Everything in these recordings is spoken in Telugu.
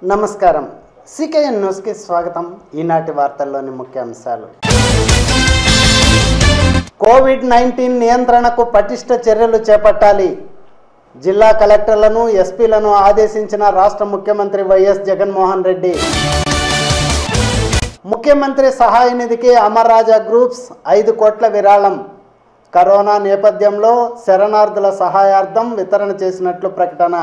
నమస్కారం సికేఎన్ న్యూస్కి స్వాగతం ఈనాటి వార్తల్లోని ముఖ్యాంశాలు కోవిడ్ నైన్టీన్ నియంత్రణకు పటిష్ట చర్యలు చేపట్టాలి జిల్లా కలెక్టర్లను ఎస్పీలను ఆదేశించిన రాష్ట్ర ముఖ్యమంత్రి వైఎస్ జగన్మోహన్ రెడ్డి ముఖ్యమంత్రి సహాయ నిధికి అమర్ రాజా గ్రూప్స్ ఐదు కోట్ల విరాళం కరోనా నేపథ్యంలో శరణార్థుల సహాయార్థం వితరణ చేసినట్లు ప్రకటన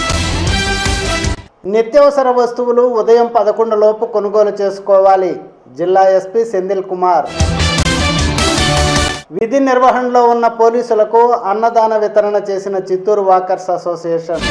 నిత్యావసర వస్తువులు ఉదయం పదకొండు లోపు కొనుగోలు చేసుకోవాలి జిల్లా ఎస్పీ సెందిల్ కుమార్ విధి నిర్వహణలో ఉన్న పోలీసులకు అన్నదాన వితరణ చేసిన చిత్తూరు వాకర్స్ అసోసియేషన్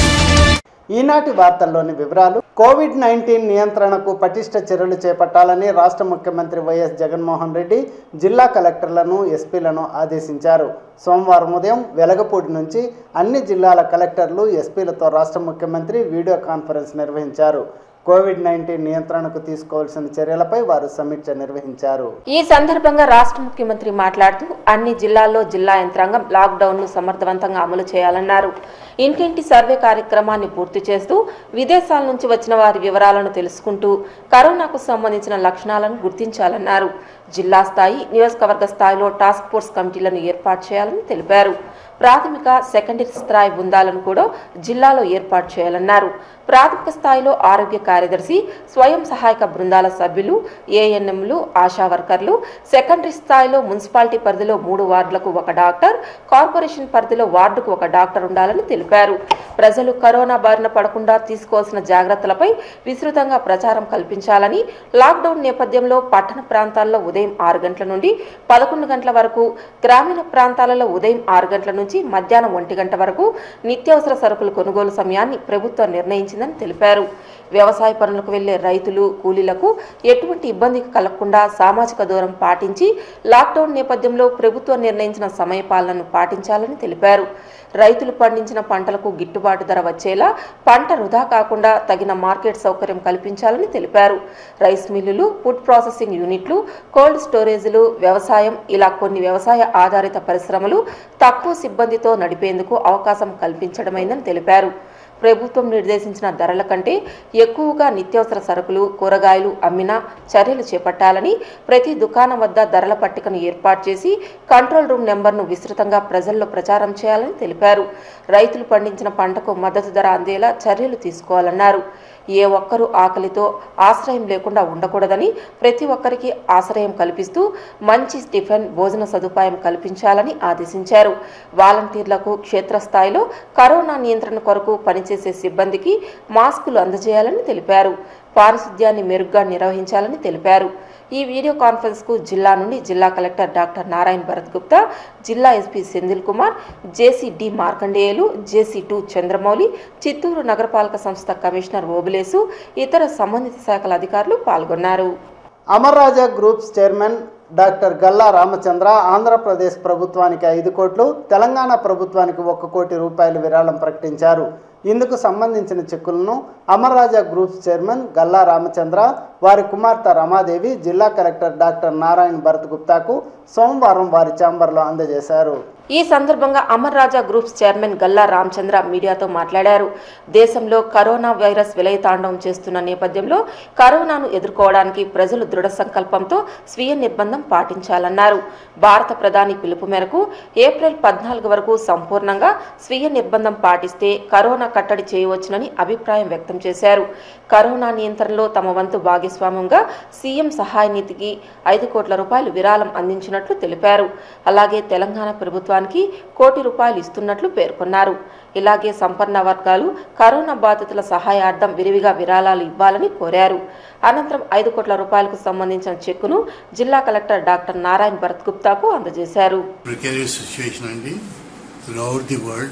ఈనాటి వార్తల్లోని వివరాలు కోవిడ్ నైన్టీన్ నియంత్రణకు పటిష్ట చర్యలు చేపట్టాలని రాష్ట్ర ముఖ్యమంత్రి వైఎస్ జగన్మోహన్ రెడ్డి జిల్లా కలెక్టర్లను ఎస్పీలను ఆదేశించారు సోమవారం ఉదయం వెలగపూడి నుంచి అన్ని జిల్లాల కలెక్టర్లు ఎస్పీలతో రాష్ట్ర ముఖ్యమంత్రి వీడియో కాన్ఫరెన్స్ నిర్వహించారు కోవిడ్ నైన్టీన్ నియంత్రణకు తీసుకోవాల్సిన చర్యలపై వారు సమీక్ష నిర్వహించారు ఈ సందర్భంగా రాష్ట్ర ముఖ్యమంత్రి మాట్లాడుతూ అన్ని జిల్లాల్లో జిల్లా యంత్రాంగం లాక్డౌన్ ను సమర్థవంతంగా అమలు చేయాలన్నారు ఇంటింటి సర్వే కార్యక్రమాన్ని పూర్తి చేస్తూ విదేశాల నుంచి వచ్చిన వారి వివరాలను తెలుసుకుంటూ కరోనాకు సంబంధించిన లక్షణాలను గుర్తించాలన్నారు జిల్లా స్థాయి నియోజకవర్గ స్థాయిలో టాస్క్ ఫోర్స్ కమిటీలను ఏర్పాటు చేయాలని తెలిపారు ప్రాథమిక సెకండరీ స్థాయి బృందాలను కూడా జిల్లాలో ఏర్పాటు చేయాలన్నారు ప్రాథమిక స్థాయిలో ఆరోగ్య కార్యదర్శి స్వయం సహాయక బృందాల సభ్యులు ఏఎన్ఎంలు ఆశా వర్కర్లు సెకండరీ స్థాయిలో మున్సిపాలిటీ పరిధిలో మూడు వార్డులకు ఒక డాక్టర్ కార్పొరేషన్ పరిధిలో వార్డుకు ఒక డాక్టర్ ఉండాలని తెలిపారు ప్రజలు కరోనా బారిన పడకుండా తీసుకోవాల్సిన జాగ్రత్తలపై విస్తృతంగా ప్రచారం కల్పించాలని లాక్డౌన్ నేపథ్యంలో పట్టణ ప్రాంతాల్లో ఉదయం ఆరు గంటల నుండి పదకొండు గంటల వరకు గ్రామీణ ప్రాంతాలలో ఉదయం ఆరు గంటల నుంచి మధ్యాహ్నం ఒంటి గంట వరకు నిత్యావసర సరుకుల కొనుగోలు సమయాన్ని ప్రభుత్వం నిర్ణయించిందని తెలిపారు వ్యవసాయ పనులకు వెళ్లే రైతులు కూలీలకు ఎటువంటి ఇబ్బంది కలగకుండా సామాజిక దూరం పాటించి లాక్డౌన్ నేపథ్యంలో ప్రభుత్వం నిర్ణయించిన సమయపాలనను పాటించాలని తెలిపారు రైతులు పండించిన పంటలకు గిట్టుబాటు ధర వచ్చేలా పంట వృధా కాకుండా తగిన మార్కెట్ సౌకర్యం కల్పించాలని తెలిపారు రైస్ మిల్లులు ఫుడ్ ప్రాసెసింగ్ యూనిట్లు కోల్డ్ స్టోరేజీలు వ్యవసాయం ఇలా కొన్ని వ్యవసాయ ఆధారిత పరిశ్రమలు తక్కువ సిబ్బందితో నడిపేందుకు అవకాశం కల్పించడమైందని తెలిపారు ప్రభుత్వం నిర్దేశించిన ధరల కంటే ఎక్కువగా నిత్యావసర సరుకులు కూరగాయలు అమ్మినా చర్యలు చేపట్టాలని ప్రతి దుకాణం వద్ద ధరల పట్టికను ఏర్పాటు చేసి కంట్రోల్ రూమ్ నెంబర్ను విస్తృతంగా ప్రజల్లో ప్రచారం చేయాలని తెలిపారు రైతులు పండించిన పంటకు మద్దతు ధర అందేలా చర్యలు తీసుకోవాలన్నారు ఏ ఒక్కరూ ఆకలితో ఆశ్రయం లేకుండా ఉండకూడదని ప్రతి ఒక్కరికి ఆశ్రయం కల్పిస్తూ మంచి టిఫిన్ భోజన సదుపాయం కల్పించాలని ఆదేశించారు వాలంటీర్లకు క్షేత్రస్థాయిలో కరోనా నియంత్రణ కొరకు పనిచేసే సిబ్బందికి మాస్కులు అందజేయాలని తెలిపారు పారిశుద్ధ్యాన్ని మెరుగ్గా నిర్వహించాలని తెలిపారు ఈ వీడియో కాన్ఫరెన్స్ కు జిల్లా నుండి జిల్లా కలెక్టర్ డాక్టర్ నారాయణ భరత్ గుప్తా జిల్లా SP Sendil Kumar JC D Markandeyulu JC two Chandramouli Chittoor నగరపాలక సంస్థ కమిషనర్ ఓబులేసు ఇతర సంబంధిత శాఖల అధికారులు పాల్గొన్నారు Amar Raja groups chairman doctor Galla Ramachandra Andhra Pradesh ప్రభుత్వానికి ఐదు కోట్లు తెలంగాణ ప్రభుత్వానికి ఒక కోటి రూపాయలు విరాళం ప్రకటించారు ఇందుకు సంబంధించిన చెక్కులను అమర్ రాజా గ్రూప్స్ చైర్మన్ గల్లా రామచంద్ర వారి కుమార్తె రమాదేవి జిల్లా కలెక్టర్ డాక్టర్ నారాయణ భరత్ గుప్తాకు సోమవారం వారి ఛాంబర్లో అందజేశారు ఈ సందర్భంగా అమర్ రాజా గ్రూప్స్ చైర్మన్ గల్లా రామచంద్ర మీడియాతో మాట్లాడారు దేశంలో కరోనా వైరస్ విలయతాండవం చేస్తున్న నేపథ్యంలో కరోనాను ఎదుర్కోవడానికి ప్రజలు దృఢ సంకల్పంతో స్వీయ నిర్బంధం పాటించాలన్నారు భారత ప్రధాని పిలుపు మేరకు ఏప్రిల్ పద్నాలుగు వరకు సంపూర్ణంగా స్వీయ నిర్బంధం పాటిస్తే కరోనా కట్టడి చేయవచ్చునని అభిప్రాయం వ్యక్తం చేశారు కరోనా నియంత్రణలో తమ వంతు భాగస్వామ్యంగా సీఎం సహాయ నిధికి ఐదు కోట్ల రూపాయలు విరాళం అందించినట్లు తెలిపారు అలాగే తెలంగాణ ప్రభుత్వానికి కోటి రూపాయలు ఇస్తున్నట్లు పేర్కొన్నారు ఇలాగే సంపన్న వర్గాలు కరోనా బాధితుల సహాయార్థం విరివిగా విరాళాలు ఇవ్వాలని కోరారు అనంతరం ఐదు కోట్ల రూపాయలకు సంబంధించిన చెక్కును జిల్లా కలెక్టర్ డాక్టర్ నారాయణ భరత్ గుప్తాకు అందజేశారు precarious situation అండి త్రూఅవుట్ ది వరల్డ్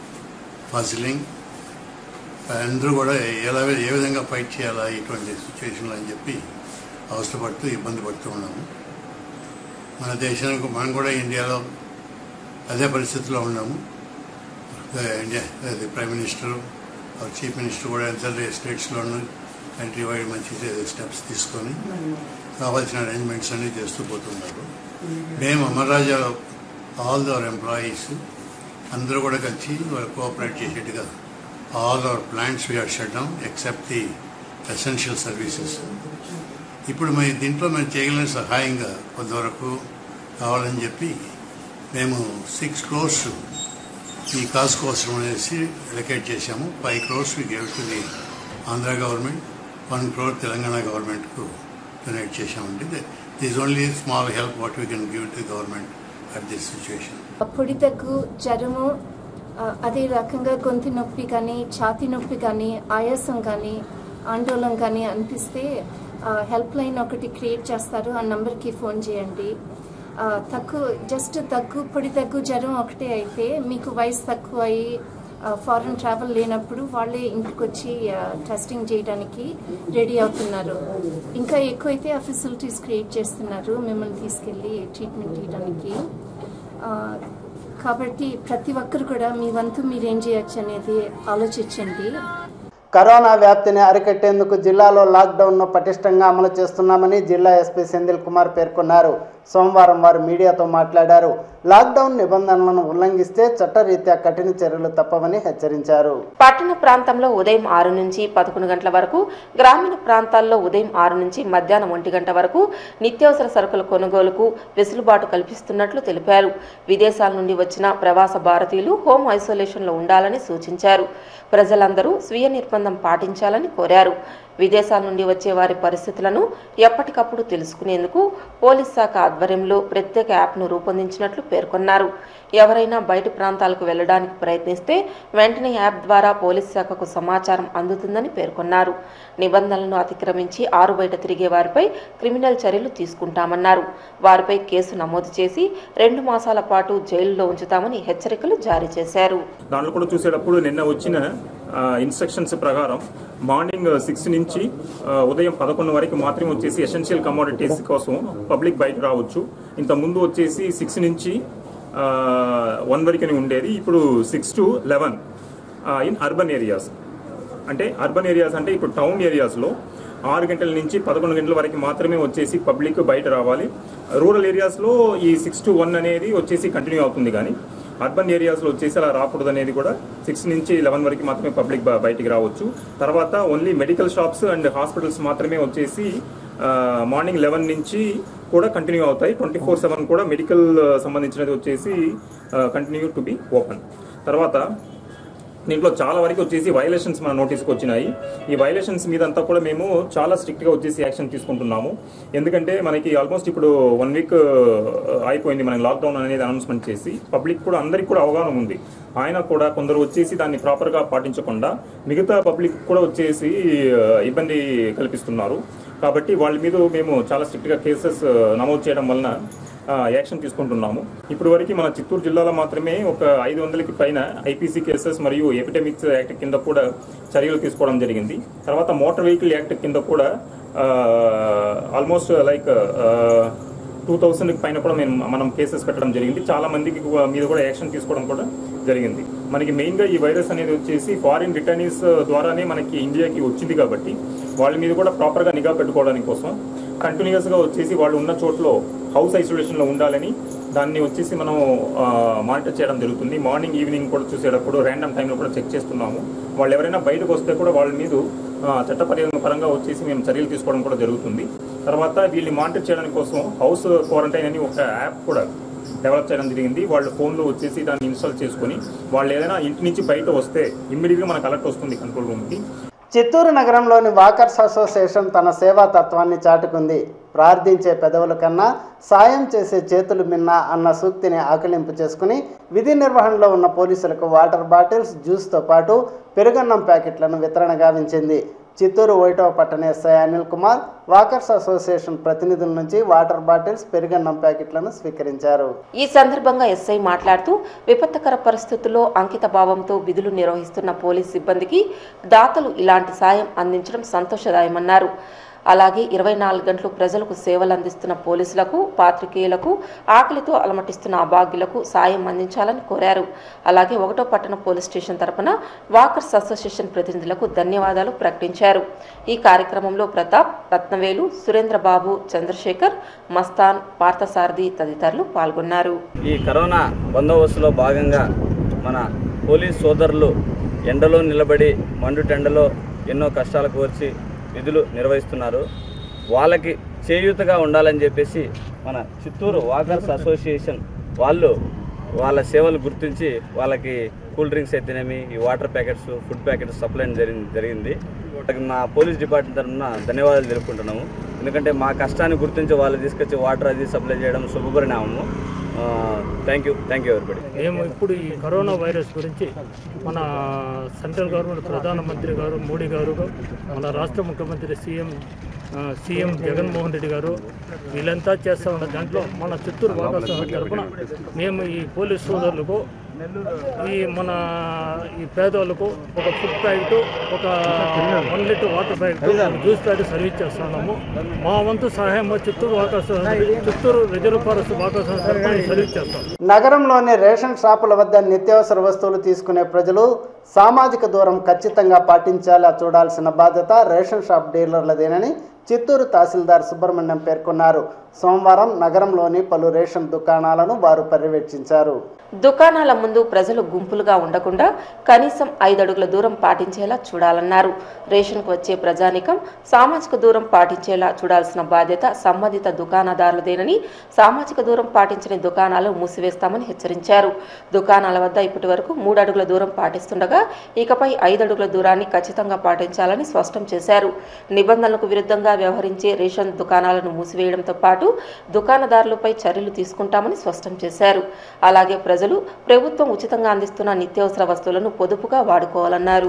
ఫజిలింగ్ అందరూ కూడా ఎలా ఏ విధంగా ఫైట్ చేయాలా ఇటువంటి సిచ్యువేషన్లో అని చెప్పి అవసరపడుతూ ఇబ్బంది పడుతూ ఉన్నాము మన దేశానికి మనం కూడా ఇండియాలో అదే పరిస్థితిలో ఉన్నాము ఇండియా అది ప్రైమ్ మినిస్టర్ చీఫ్ మినిస్టర్ కూడా ఎంత స్టేట్స్లోనూ కంట్రీ వైడ్ మంచి స్టెప్స్ తీసుకొని కావాల్సిన అరేంజ్మెంట్స్ అన్ని చేస్తూ పోతున్నారు మేము అమర్రాజాలో ఆల్ దవర్ ఎంప్లాయీస్ అందరూ కూడా కలిసి కోఆపరేట్ చేసేట్టుగా all our plants we're shut down except the essential services ఇప్పుడు మరి దీంట్లో మేము చేయగలిగిన సహాయంగా కొంతవరకు కావాలని చెప్పి మేము సిక్స్ క్రోర్స్ ఈ కాజ్ కోసం అనేసి ఎలకేట్ చేశాము five crores we gave to the Andhra government one crore Telangana గవర్నమెంట్కు డొనేట్ చేశామండి this only small help what we can give to government at this situation పొడి దగ్గు జ్వరము ఆ, అదే రకంగా గొంతు నొప్పి కానీ ఛాతీ నొప్పి కానీ ఆయాసం కానీ ఆందోళన కానీ అనిపిస్తే హెల్ప్ లైన్ ఒకటి క్రియేట్ చేస్తారు ఆ నంబర్కి ఫోన్ చేయండి ఆ, తక్కువ జస్ట్ దగ్గు పొడి దగ్గు జ్వరం ఒకటే అయితే మీకు వయసు తక్కువ అయ్యి ఫారెన్ ట్రావెల్ లేనప్పుడు వాళ్ళే ఇంటికి వచ్చి టెస్టింగ్ చేయడానికి రెడీ అవుతున్నారు ఇంకా ఎక్కువైతే ఆ ఫెసిలిటీస్ క్రియేట్ చేస్తున్నారు మిమ్మల్ని తీసుకెళ్ళి ట్రీట్మెంట్ చేయడానికి ఆ, కాబట్టి ప్రతి ఒక్కరు కూడా మీ వంతు మీరేం చేయొచ్చు అనేది ఆలోచించండి కరోనా వ్యాప్తిని అరికట్టేందుకు జిల్లాలో లాక్డౌన్ను పటిష్టంగా అమలు చేస్తున్నామని జిల్లా ఎస్పీ సెంధిల్ కుమార్ పేర్కొన్నారు సోమవారం వారు మీడియాతో మాట్లాడారు లాక్డౌన్ నిబంధనలను ఉల్లంఘిస్తే చట్టరీత్యా కఠిన చర్యలు తప్పవని హెచ్చరించారు పట్టణ ప్రాంతంలో ఉదయం ఆరు నుంచి పదకొండు గంటల వరకు గ్రామీణ ప్రాంతాల్లో ఉదయం ఆరు నుంచి మధ్యాహ్నం ఒంటి గంట వరకు నిత్యావసర సరుకుల కొనుగోలుకు వెసులుబాటు కల్పిస్తున్నట్లు తెలిపారు విదేశాల నుండి వచ్చిన ప్రవాస భారతీయులు హోమ్ ఐసోలేషన్లో ఉండాలని సూచించారు ప్రజలందరూ స్వీయ నిర్బంధం పాటించాలని కోరారు విదేశాల నుండి వచ్చే వారి పరిస్థితులను ఎప్పటికప్పుడు తెలుసుకునేందుకు పోలీస్ శాఖ ఆధ్వర్యంలో ప్రత్యేక యాప్ను రూపొందించినట్లు పేర్కొన్నారు ఎవరైనా బయటి ప్రాంతాలకు వెళ్లడానికి ప్రయత్నిస్తే వెంటనే యాప్ ద్వారా పోలీస్ శాఖకు సమాచారం అందుతుందని పేర్కొన్నారు నిబంధనలను అతిక్రమించి ఆరు బయట తిరిగే వారిపై క్రిమినల్ చర్యలు తీసుకుంటామన్నారు వారిపై కేసు నమోదు చేసి రెండు మాసాల పాటు జైలులో ఉంచుతామని హెచ్చరికలు జారీ చేశారు దాంట్లో కూడా చూసేటప్పుడు నిన్న వచ్చిన ఇన్స్ట్రక్షన్స్ ప్రకారం మార్నింగ్ సిక్స్ నుంచి ఆ, ఉదయం పదకొండు వరకు మాత్రమే వచ్చేసి ఎసెన్షియల్ కమోడిటీస్ కోసం పబ్లిక్ బయట రావచ్చు ఇంత ముందు వచ్చేసి సిక్స్ నుంచి వన్ వరకుని ఉండేది ఇప్పుడు six to eleven in urban areas అంటే అర్బన్ ఏరియాస్ అంటే ఇప్పుడు టౌన్ ఏరియాస్లో ఆరు గంటల నుంచి పదకొండు గంటల వరకు మాత్రమే వచ్చేసి పబ్లిక్ బయట రావాలి రూరల్ ఏరియాస్లో ఈ సిక్స్ టు వన్ అనేది వచ్చేసి కంటిన్యూ అవుతుంది కానీ అర్బన్ ఏరియాస్లో వచ్చేసి అలా రాకూడదు అనేది కూడా సిక్స్ నుంచి లెవెన్ వరకు మాత్రమే పబ్లిక్ బ- బయటికి రావచ్చు తర్వాత only medical shops and hospitals మాత్రమే వచ్చేసి మార్నింగ్ లెవెన్ నుంచి కూడా కంటిన్యూ అవుతాయి ట్వంటీ ఫోర్ సెవెన్ కూడా మెడికల్ సంబంధించినది వచ్చేసి కంటిన్యూ టు బి ఓపెన్ తర్వాత దీంట్లో చాలా వరకు వచ్చేసి వైలేషన్స్ మన నోటీస్కి వచ్చినాయి ఈ వైలేషన్స్ మీద అంతా కూడా మేము చాలా స్ట్రిక్ట్గా వచ్చేసి యాక్షన్ తీసుకుంటున్నాము ఎందుకంటే మనకి ఆల్మోస్ట్ ఇప్పుడు వన్ వీక్ అయిపోయింది మనకి లాక్డౌన్ అనేది అనౌన్స్మెంట్ చేసి పబ్లిక్ కూడా అందరికి కూడా అవగాహన ఉంది ఆయన కూడా కొందరు వచ్చేసి దాన్ని ప్రాపర్గా పాటించకుండా మిగతా పబ్లిక్ కూడా వచ్చేసి ఆ, ఇబ్బంది కల్పిస్తున్నారు కాబట్టి వాళ్ళ మీద మేము చాలా స్ట్రిక్ట్గా కేసెస్ నమోదు చేయడం వలన ఆ, యాక్షన్ తీసుకుంటున్నాము ఇప్పటి వరకు మన చిత్తూరు జిల్లాలో మాత్రమే ఒక ఐదు వందలకి పైన ఐపీసీ కేసెస్ మరియు ఎపిడెమిక్స్ యాక్ట్ కింద కూడా చర్యలు తీసుకోవడం జరిగింది తర్వాత మోటార్ వెహికల్ యాక్ట్ కింద కూడా ఆల్మోస్ట్ లైక్ టూ థౌసండ్ పైన కూడా మేము మనం కేసెస్ పెట్టడం జరిగింది చాలా మందికి కూడా- మీద కూడా యాక్షన్ తీసుకోవడం కూడా జరిగింది మనకి మెయిన్ గా ఈ వైరస్ అనేది వచ్చేసి ఫారిన్ రిటర్నీస్ ద్వారానే మనకి ఇండియాకి వచ్చింది కాబట్టి వాళ్ళ మీద కూడా ప్రాపర్ గా నిఘా పెట్టుకోవడానికి కోసం కంటిన్యూస్ గా వచ్చేసి వాళ్ళు ఉన్న చోట్ల హౌస్ ఐసోలేషన్ లో ఉండాలని దాన్ని వచ్చేసి మనం మానిటర్ చేయడం జరుగుతుంది మార్నింగ్ ఈవినింగ్ కూడా చూసేటప్పుడు ర్యాండమ్ టైంలో కూడా చెక్ చేస్తున్నాము వాళ్ళు ఎవరైనా బయటకు వస్తే కూడా వాళ్ళ మీద ఆ, చట్టపర్యాల పరంగా వచ్చేసి మేము చర్యలు తీసుకోవడం కూడా జరుగుతుంది తర్వాత వీళ్ళని మానిటర్ చేయడానికి కోసం హౌస్ క్వారంటైన్ అని ఒక యాప్ కూడా డెవలప్ చేయడం జరిగింది వాళ్ళు ఫోన్లో వచ్చేసి దాన్ని ఇన్స్టాల్ చేసుకొని వాళ్ళు ఏదైనా ఇంటి నుంచి బయట వస్తే ఇమ్మీడియట్గా మనకు అలర్ట్ వస్తుంది కంట్రోల్ రూమ్కి చిత్తూరు నగరంలోని వాకర్స్ అసోసియేషన్ తన సేవా తత్వాన్ని చాటుకుంది ప్రార్థించే పెదవుల కన్నా సాయం చేసే చేతులు మిన్న అన్న సూక్తిని ఆకలింపు చేసుకుని విధి నిర్వహణలో ఉన్న పోలీసులకు వాటర్ బాటిల్స్ జ్యూస్తో పాటు పెరుగన్నం ప్యాకెట్లను వితరణ గావించింది చిత్తూరు వైటవ పట్టణ SI Anil Kumar walkers association ప్రతినిధుల నుంచి వాటర్ బాటిల్స్ పెరుగన్నం ప్యాకెట్లను స్వీకరించారు ఈ సందర్భంగా ఎస్ఐ మాట్లాడుతూ విపత్తుకర పరిస్థితుల్లో అంకిత భావంతో విధులు నిర్వహిస్తున్న పోలీస్ సిబ్బందికి దాతలు ఇలాంటి సాయం అందించడం సంతోషదాయమన్నారు అలాగే ఇరవై నాలుగు గంటలు ప్రజలకు సేవలు అందిస్తున్న పోలీసులకు పాత్రికేయులకు ఆకలితో అలమటిస్తున్న అభాగ్యులకు సాయం అందించాలని కోరారు అలాగే ఒకటో పట్టణ పోలీస్ స్టేషన్ తరపున వాకర్స్ అసోసియేషన్ ప్రతినిధులకు ధన్యవాదాలు ప్రకటించారు ఈ కార్యక్రమంలో ప్రతాప్ రత్నవేలు సురేంద్రబాబు చంద్రశేఖర్ మస్తాన్ పార్థసారథి తదితరులు పాల్గొన్నారు ఈ కరోనా బందోబస్తులో భాగంగా మన పోలీస్ సోదరులు ఎండలో నిలబడి మండు టెండలో ఎన్నో కష్టాలు కోర్చి విధులు నిర్వహిస్తున్నారు వాళ్ళకి చేయూతగా ఉండాలని చెప్పేసి మన చిత్తూరు వాకర్స్ అసోసియేషన్ వాళ్ళు వాళ్ళ సేవలు గుర్తించి వాళ్ళకి కూల్ డ్రింక్స్ అయితేనేమి ఈ water packets food packets supply జరిగింది జరిగింది వాళ్ళకి మా పోలీస్ డిపార్ట్మెంట్ తరఫున ధన్యవాదాలు తెలుపుకుంటున్నాము ఎందుకంటే మా కష్టాన్ని గుర్తించి వాళ్ళు తీసుకొచ్చి వాటర్ అది సప్లై చేయడం శుభపరిణామము థ్యాంక్ యూ థ్యాంక్ యూ ఎవరిబడి మేము ఇప్పుడు ఈ కరోనా వైరస్ గురించి మన సెంట్రల్ గవర్నమెంట్ ప్రధానమంత్రి గారు మోడీ గారు మన రాష్ట్ర ముఖ్యమంత్రి సీఎం ఆ, సీఎం జగన్మోహన్ రెడ్డి గారు వీళ్ళంతా చేస్తూ ఉన్న దాంట్లో మన చిత్తూరు వాకర్స్ తరఫున మేము ఈ పోలీస్ సోదరులకు ఈ మన ఈ పేదవాళ్ళకు ఒక ఫుడ్ ప్యాకెట్ ఒక one litre water packet juice packet service చేస్తున్నాము మా వంతు సహాయం Chittoor walkers Chittoor reserve forest walkers తరఫున ఈ సర్వీస్ చేస్తాం నగరంలోని రేషన్ షాపుల వద్ద నిత్యావసర వస్తువులు తీసుకునే ప్రజలు సామాజిక దూరం ఖచ్చితంగా పాటించేలా చూడాల్సిన బాధ్యత రేషన్ షాప్ డీలర్లదేనని చిత్తూరు తహసీల్దార్ సుబ్రహ్మణ్యం పేర్కొన్నారు సోమవారం నగరంలోని పలు రేషన్ దుకాణాలను వారు పర్యవేక్షించారు దుకాణాల ముందు ప్రజలు గుంపులుగా ఉండకుండా కనీసం ఐదు అడుగుల దూరం పాటించేలా చూడాలన్నారు రేషన్కు వచ్చే ప్రజానికం సామాజిక దూరం పాటించేలా చూడాల్సిన బాధ్యత సంబంధిత దుకాణదారులదేనని సామాజిక దూరం పాటించని దుకాణాలు మూసివేస్తామని హెచ్చరించారు దుకాణాల వద్ద ఇప్పటి వరకు మూడు అడుగుల దూరం పాటిస్తుండగా ఇకపై ఐదు అడుగుల దూరాన్ని ఖచ్చితంగా పాటించాలని స్పష్టం చేశారు నిబంధనలకు విరుద్ధంగా వ్యవహరించే రేషన్ దుకాణాలను మూసివేయడంతో పాటు దుకాణదారులపై చర్యలు తీసుకుంటామని స్పష్టం చేశారు అలాగే ప్రజలు ప్రభుత్వం ఉచితంగా అందిస్తున్న నిత్యావసర వస్తువులను పొదుపుగా వాడుకోవాలన్నారు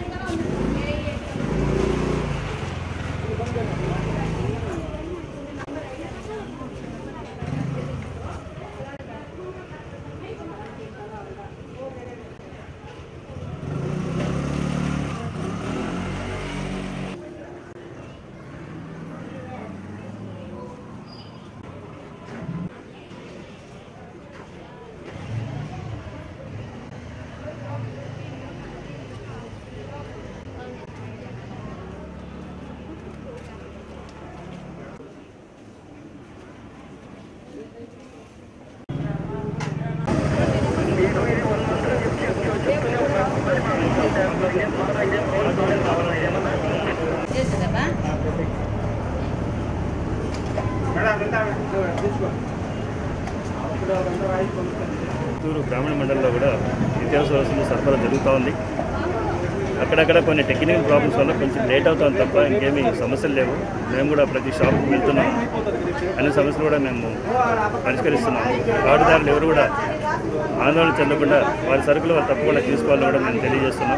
చిత్తూరు గ్రామీణ మండలంలో కూడా నిత్యావసర వస్తువులు సరఫరా జరుగుతూ ఉంది అక్కడక్కడ కొన్ని టెక్నికల్ ప్రాబ్లమ్స్ వల్ల కొంచెం లేట్ అవుతాం తప్ప ఇంకేమీ సమస్యలు లేవు మేము కూడా ప్రతి షాప్కి వెళ్తున్నాం అన్ని సమస్యలు కూడా మేము పరిష్కరిస్తున్నాం కార్డుదారులు ఎవరు కూడా ఆందోళన చెందకుండా వారి సరుకులు వారు తప్పకుండా తీసుకోవాలని కూడా మేము తెలియజేస్తున్నాం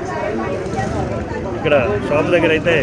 ఇక్కడ షాప్ దగ్గర అయితే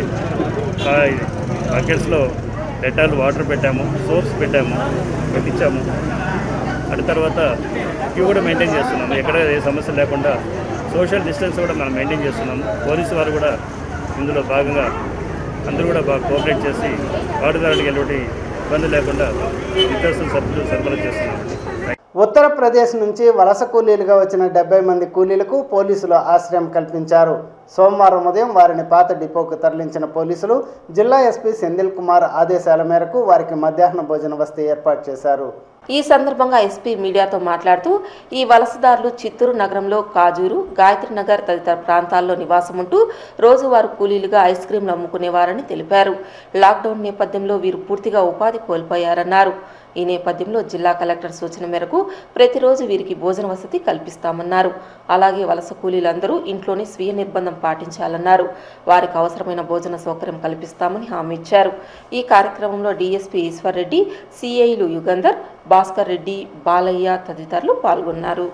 బకెట్స్లో డెటాల్ వాటర్ పెట్టాము సోప్స్ పెట్టాము పెట్టించాము అటు తర్వాత క్యూ కూడా మెయింటైన్ చేస్తున్నాము ఎక్కడ ఏ సమస్య లేకుండా సోషల్ డిస్టెన్స్ కూడా మనం మెయింటైన్ చేస్తున్నాము పోలీసు వారు కూడా ఇందులో భాగంగా అందరూ కూడా బాగా కోఆపరేట్ చేసి వాడుదారులకు ఎటువంటి ఇబ్బంది లేకుండా నిత్యావసర సరుకులు సరఫరా చేస్తున్నాము ఉత్తరప్రదేశ్ నుంచి వలస కూలీలుగా వచ్చిన డెబ్బై మంది కూలీలకు పోలీసులు ఆశ్రయం కల్పించారు సోమవారం ఉదయం వారిని పాత డిపోకు తరలించిన పోలీసులు జిల్లా ఎస్పీ సెందిల్ కుమార్ ఆదేశాల మేరకు వారికి మధ్యాహ్న భోజన వసతి ఏర్పాటు చేశారు ఈ సందర్భంగా ఎస్పీ మీడియాతో మాట్లాడుతూ ఈ వలసదారులు చిత్తూరు నగరంలో కాజూరు గాయత్రి నగర్ తదితర ప్రాంతాల్లో నివాసం ఉంటూ రోజువారు కూలీలుగా ఐస్ క్రీంలు అమ్ముకునేవారని తెలిపారు లాక్డౌన్ నేపథ్యంలో వీరు పూర్తిగా ఉపాధి కోల్పోయారన్నారు ఈ నేపథ్యంలో జిల్లా కలెక్టర్ సూచన మేరకు ప్రతిరోజు వీరికి భోజన వసతి కల్పిస్తామన్నారు అలాగే వలస కూలీలందరూ ఇంట్లోనే స్వీయ నిర్బంధం పాటించాలన్నారు వారికి అవసరమైన భోజన సౌకర్యం కల్పిస్తామని హామీ ఇచ్చారు ఈ కార్యక్రమంలో డీఎస్పీ ఈశ్వర్ రెడ్డి సిఐలు యుగంధర్ భాస్కర్ రెడ్డి బాలయ్య తదితరులు పాల్గొన్నారు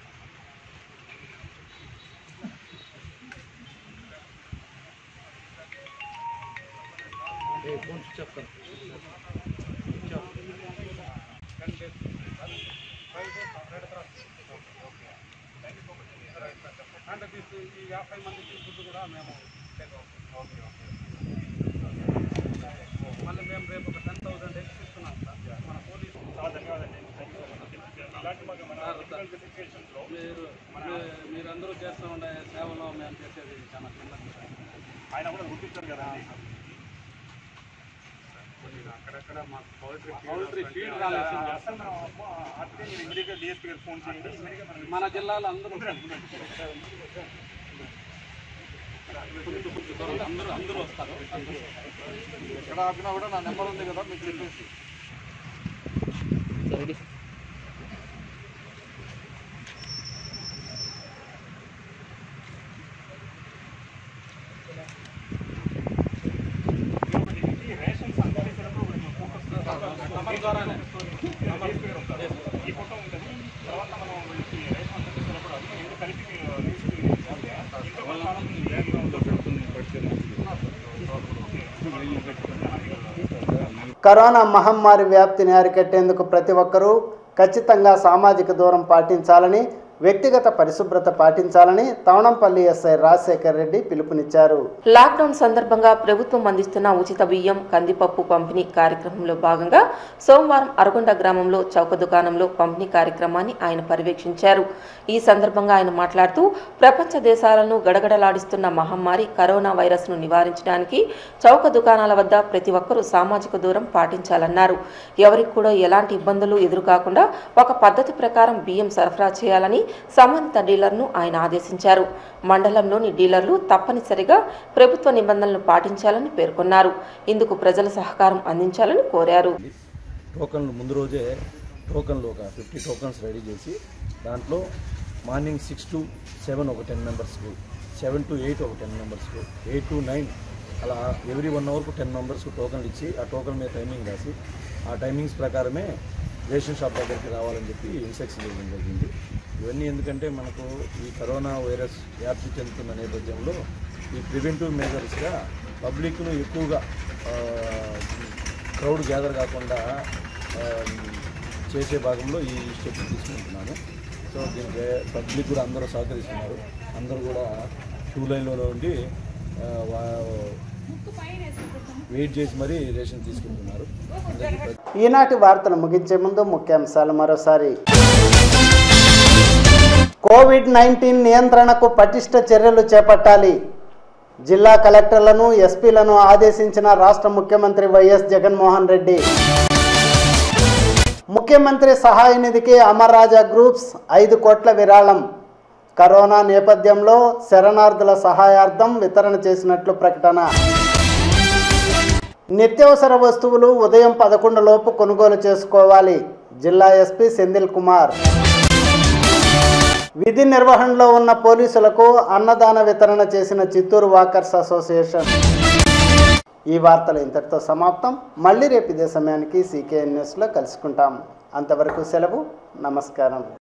మీరందరూ చేస్తూ ఉండే సేవలో మేము చేసేది చాలా చిన్న ఆయన కూడా గుర్తించారు కదా అక్కడక్కడ మాకు పౌల్ట్రీ పౌల్ట్రీ ఫీడ్ మన జిల్లాలో అందరూ అందరూ అందరూ వస్తారు ఎక్కడ ఆపినా కూడా నా నెంబర్ ఉంది కదా మీకు చెప్పేసి నెంబర్ ద్వారానే ఈ ఫోటో ఉంటుంది తర్వాత మనం ఈ రేషన్ అందించినప్పుడు అది ఎందుకు కలిపి ఇంకా కొంతకాలం బ్యాక్గ్రౌండ్లో పెడుతుంది కరోనా మహమ్మారి వ్యాప్తిని అరికట్టేందుకు ప్రతి ఒక్కరూ ఖచ్చితంగా సామాజిక దూరం పాటించాలని వ్యక్తిగత పరిశుభ్రత పాటించాలని తవణంపల్లి ఎస్ఐ రాజశేఖర్ రెడ్డి పిలుపునిచ్చారు లాక్డౌన్ సందర్భంగా ప్రభుత్వం అందిస్తున్న ఉచిత బియ్యం కందిపప్పు పంపిణీ కార్యక్రమంలో భాగంగా సోమవారం అరగొండ గ్రామంలో చౌక దుకాణంలో పంపిణీ కార్యక్రమాన్ని ఆయన పర్యవేక్షించారు ఈ సందర్భంగా ఆయన మాట్లాడుతూ ప్రపంచ దేశాలను గడగడలాడిస్తున్న మహమ్మారి కరోనా వైరస్ను నివారించడానికి చౌక దుకాణాల వద్ద ప్రతి ఒక్కరూ సామాజిక దూరం పాటించాలన్నారు ఎవరికి కూడా ఎలాంటి ఇబ్బందులు ఎదురుకాకుండా ఒక పద్ధతి ప్రకారం బియ్యం సరఫరా చేయాలని సంబంధిత డీలర్ను ఆయన ఆదేశించారు మండలంలోని డీలర్లు తప్పనిసరిగా ప్రభుత్వ నిబంధనలను పాటించాలని పేర్కొన్నారు ఇందుకు ప్రజల సహకారం అందించాలని కోరారు టోకన్లు ముందు రోజే టోకన్లు ఒక ఫిఫ్టీ టోకన్స్ రెడీ చేసి దాంట్లో మార్నింగ్ సిక్స్ టు సెవెన్ ఒక టెన్ మెంబర్స్కు సెవెన్ టు ఎయిట్ ఒక టెన్ మెంబర్స్కు ఎయిట్ టు నైన్ అలా ఎవ్రీ వన్ అవర్కు టెన్ మెంబర్స్కు టోకన్లు ఇచ్చి ఆ టోకన్ మీద టైమింగ్ రాసి ఆ టైమింగ్స్ ప్రకారమే రేషన్ షాప్ దగ్గరికి రావాలని చెప్పి ఇన్స్ట్రక్షన్ ఇవ్వడం జరిగింది ఇవన్నీ ఎందుకంటే మనకు ఈ కరోనా వైరస్ వ్యాప్తి చెందుతున్న నేపథ్యంలో ఈ ప్రివెంటివ్ మెజర్స్గా పబ్లిక్ను ఎక్కువగా క్రౌడ్ గ్యాదర్ కాకుండా ఆ, చేసే భాగంలో ఈ స్టెప్ తీసుకుంటున్నాను సో దీనికి పబ్లిక్ కూడా అందరూ సహకరిస్తున్నారు అందరూ కూడా క్యూ లైన్లో ఉండి ఆ, వా- వెయిట్ చేసి మరీ రేషన్ తీసుకుంటున్నారు అందరికీ ప్రతి- ఈనాటి వార్తలు ముగించే ముందు ముఖ్యాంశాలు మరోసారి కోవిడ్ నైన్టీన్ నియంత్రణకు పటిష్ట చర్యలు చేపట్టాలి జిల్లా కలెక్టర్లను ఎస్పీలను ఆదేశించిన రాష్ట్ర ముఖ్యమంత్రి వైఎస్ జగన్మోహన్ రెడ్డి ముఖ్యమంత్రి సహాయ నిధికి అమర్ రాజా గ్రూప్స్ ఐదు కోట్ల విరాళం కరోనా నేపథ్యంలో శరణార్థుల సహాయార్థం వితరణ చేసినట్లు ప్రకటన నిత్యావసర వస్తువులు ఉదయం పదకొండు లోపు కొనుగోలు చేసుకోవాలి జిల్లా ఎస్పీ సెందిల్ కుమార్ విధి నిర్వహణలో ఉన్న పోలీసులకు అన్నదాన వితరణ చేసిన చిత్తూరు వాకర్స్ అసోసియేషన్ ఈ వార్తలు ఇంతటితో సమాప్తం మళ్ళీ రేపు ఇదే సమయానికి సీకేఎన్ న్యూస్లో కలుసుకుంటాం అంతవరకు సెలవు నమస్కారం